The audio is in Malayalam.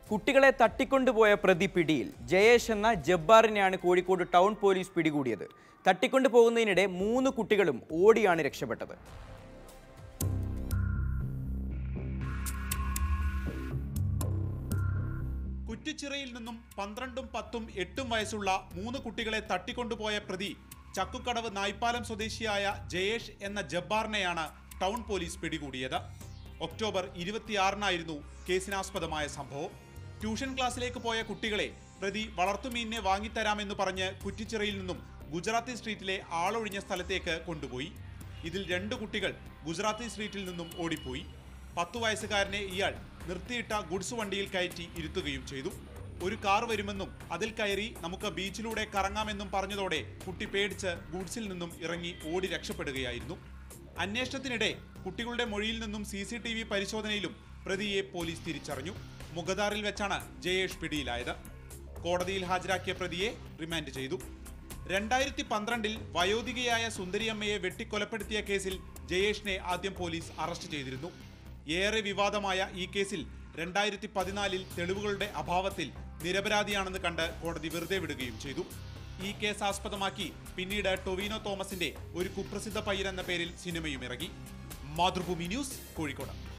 കുട്ടികളെ തട്ടിക്കൊണ്ടുപോയ പ്രതി പിടിയിൽ ജയേഷ് എന്ന ജബ്ബാറിനെയാണ് കോഴിക്കോട് ടൗൺ പോലീസ് പിടികൂടിയത് തട്ടിക്കൊണ്ടു പോകുന്നതിനിടെ മൂന്ന് കുട്ടികളും ഓടിയാണ് രക്ഷപ്പെട്ടത് കുറ്റിച്ചിറയിൽ നിന്നും പന്ത്രണ്ടും പത്തും എട്ടും വയസ്സുള്ള മൂന്ന് കുട്ടികളെ തട്ടിക്കൊണ്ടുപോയ പ്രതി ചക്കുക്കടവ് നായ്പാലം സ്വദേശിയായ ജയേഷ് എന്ന ജബ്ബാറിനെയാണ് ടൗൺ പോലീസ് പിടികൂടിയത് ഒക്ടോബർ ഇരുപത്തിയാറിനായിരുന്നു കേസിനാസ്പദമായ സംഭവം ട്യൂഷൻ ക്ലാസ്സിലേക്ക് പോയ കുട്ടികളെ പ്രതി വളർത്തുമീനിനെ വാങ്ങിത്തരാമെന്ന് പറഞ്ഞ് കുറ്റിച്ചിറയിൽ നിന്നും ഗുജറാത്തി സ്ട്രീറ്റിലെ ആളൊഴിഞ്ഞ സ്ഥലത്തേക്ക് കൊണ്ടുപോയി ഇതിൽ രണ്ട് കുട്ടികൾ ഗുജറാത്തി സ്ട്രീറ്റിൽ നിന്നും ഓടിപ്പോയി പത്തു വയസ്സുകാരനെ ഇയാൾ നിർത്തിയിട്ട ഗുഡ്സ് വണ്ടിയിൽ കയറ്റി ഇരുത്തുകയും ചെയ്തു ഒരു കാർ വരുമെന്നും അതിൽ കയറി നമുക്ക് ബീച്ചിലൂടെ കറങ്ങാമെന്നും പറഞ്ഞതോടെ കുട്ടി പേടിച്ച് ഗുഡ്സിൽ നിന്നും ഇറങ്ങി ഓടി രക്ഷപ്പെടുകയായിരുന്നു അന്വേഷണത്തിനിടെ കുട്ടികളുടെ മൊഴിയിൽ നിന്നും സി സി ടി വി പരിശോധനയിലും പ്രതിയെ പോലീസ് തിരിച്ചറിഞ്ഞു മുഗദാറിൽ വെച്ചാണ് ജയേഷ് പിടിയിലായത് കോടതിയിൽ ഹാജരാക്കിയ പ്രതിയെ റിമാൻഡ് ചെയ്തു രണ്ടായിരത്തി പന്ത്രണ്ടിൽ വയോധികയായ സുന്ദരിയമ്മയെ വെട്ടിക്കൊലപ്പെടുത്തിയ കേസിൽ ജയേഷിനെ ആദ്യം പോലീസ് അറസ്റ്റ് ചെയ്തിരുന്നു ഏറെ വിവാദമായ ഈ കേസിൽ രണ്ടായിരത്തി പതിനാലിൽ തെളിവുകളുടെ അഭാവത്തിൽ നിരപരാധിയാണെന്ന് കണ്ട് കോടതി വെറുതെ വിടുകയും ചെയ്തു ഈ കേസ് ആസ്പദമാക്കി പിന്നീട് ടൊവിനോ തോമസിന്റെ ഒരു കുപ്രസിദ്ധ പയ്യൻ എന്ന പേരിൽ സിനിമയും ഇറങ്ങി മാതൃഭൂമി ന്യൂസ് കോഴിക്കോട്